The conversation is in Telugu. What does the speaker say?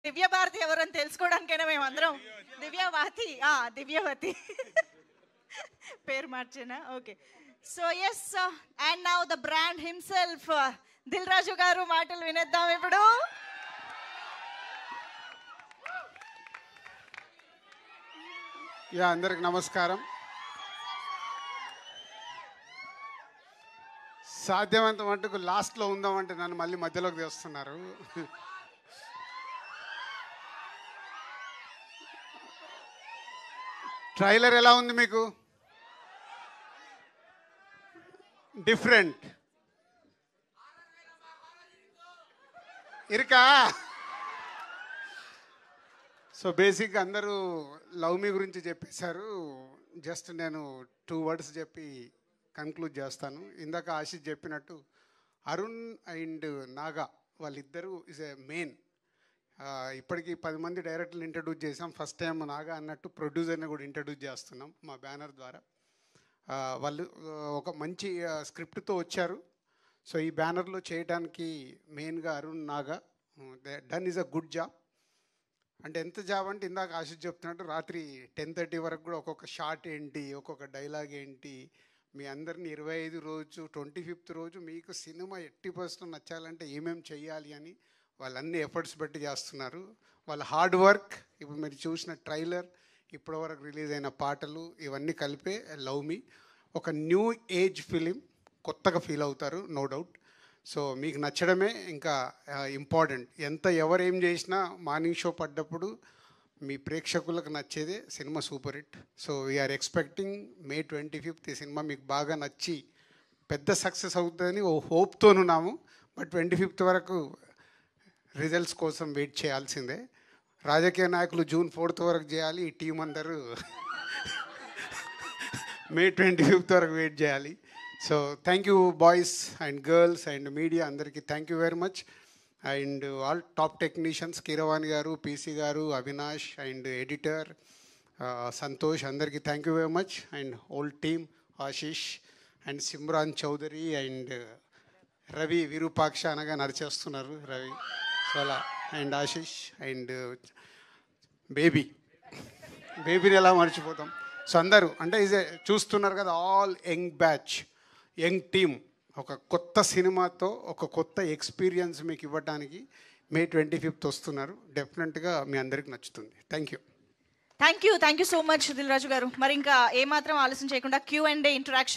దివ్య భారతి ఎవరని తెలుసుకోవడానికైనా మేము అందరం దివ్యవాతి ఆ దివ్యవతి పేరు మార్చేనా okay so yes and now the brand himself Dil Raju garu మాటలు వినేద్దాం ఇప్పుడు యా అందరికి నమస్కారం సాధ్యమంత మటుకు లాస్ట్లో ఉందామంటే నన్ను మళ్ళీ మధ్యలోకి తెస్తున్నారు ట్రైలర్ ఎలా ఉంది మీకు డిఫరెంట్ ఇరుకా సో బేసిక్గా అందరూ లవ్ మీ గురించి చెప్పేశారు జస్ట్ నేను టూ వర్డ్స్ చెప్పి కన్క్లూడ్ చేస్తాను ఇందాక ఆశిష్ చెప్పినట్టు అరుణ్ అండ్ నాగా వాళ్ళిద్దరూ ఇస్ ఏ మెయిన్ ఇప్పటికి పది మంది డైరెక్టర్లు ఇంట్రడ్యూస్ చేసాం ఫస్ట్ టైం నాగా అన్నట్టు ప్రొడ్యూసర్ని కూడా ఇంట్రడ్యూస్ చేస్తున్నాం మా బ్యానర్ ద్వారా ఆ, వాళ్ళు ఆ, ఒక మంచి స్క్రిప్ట్తో వచ్చారు సో ఈ బ్యానర్లో చేయడానికి మెయిన్గా Arun Naga done is a good job అంటే ఎంత జాబ్ అంటే ఇందాక ఆశిష్ చెప్తున్నట్టు రాత్రి టెన్ థర్టీ వరకు కూడా ఒక్కొక్క షాట్ ఏంటి ఒక్కొక్క డైలాగ్ ఏంటి మీ అందరిని ఇరవై ఐదు రోజు ట్వంటీ ఫిఫ్త్ రోజు మీకు సినిమా ఎట్టి పర్సెంట్ నచ్చాలంటే ఏమేమి చెయ్యాలి అని వాళ్ళన్ని ఎఫర్ట్స్ పెట్టి చేస్తున్నారు వాళ్ళ హార్డ్ వర్క్ ఇప్పుడు మీరు చూసిన ట్రైలర్ ఇప్పటివరకు రిలీజ్ అయిన పాటలు ఇవన్నీ కలిపే లవ్ మీ ఒక న్యూ ఏజ్ ఫిలిం కొత్తగా ఫీల్ అవుతారు నో డౌట్ సో మీకు నచ్చడమే ఇంకా ఇంపార్టెంట్ ఎంత ఎవరు ఏం చేసినా మార్నింగ్ షో పడ్డప్పుడు మీ ప్రేక్షకులకు నచ్చేదే సినిమా super hit so we're expecting May twenty fifth ఈ సినిమా మీకు బాగా నచ్చి పెద్ద సక్సెస్ అవుతుందని ఓ హోప్తోనున్నాము బట్ ట్వంటీ ఫిఫ్త్ వరకు రిజల్ట్స్ కోసం వెయిట్ చేయాల్సిందే రాజకీయ నాయకులు జూన్ ఫోర్త్ వరకు చేయాలి ఈ టీం అందరూ మే ట్వంటీ ఫిఫ్త్ వరకు వెయిట్ చేయాలి so thank you boys and girls and media అందరికీ thank you very much and all top technicians Keeravani garu PC garu Avinash and editor Santosh అందరికీ thank you very much and all team Ashish and Simran Chaudhary and Ravi Virupaksha అనగా నడిచేస్తున్నారు రవి సో అలా అండ్ ఆశీష్ అండ్ బేబీ బేబీని ఎలా మర్చిపోతాం సో అందరూ అంటే ఇదే చూస్తున్నారు కదా all young batch young team ఒక కొత్త సినిమాతో ఒక కొత్త ఎక్స్పీరియన్స్ మీకు ఇవ్వడానికి మే ట్వంటీ ఫిఫ్త్ వస్తున్నారు డెఫినెట్గా మీ అందరికి నచ్చుతుంది thank you thank you thank you so much Dil Raju garu మరి ఇంకా ఏమాత్రం ఆలస్యం చేయకుండా క్యూ అండ్ ఇంటరాక్షన్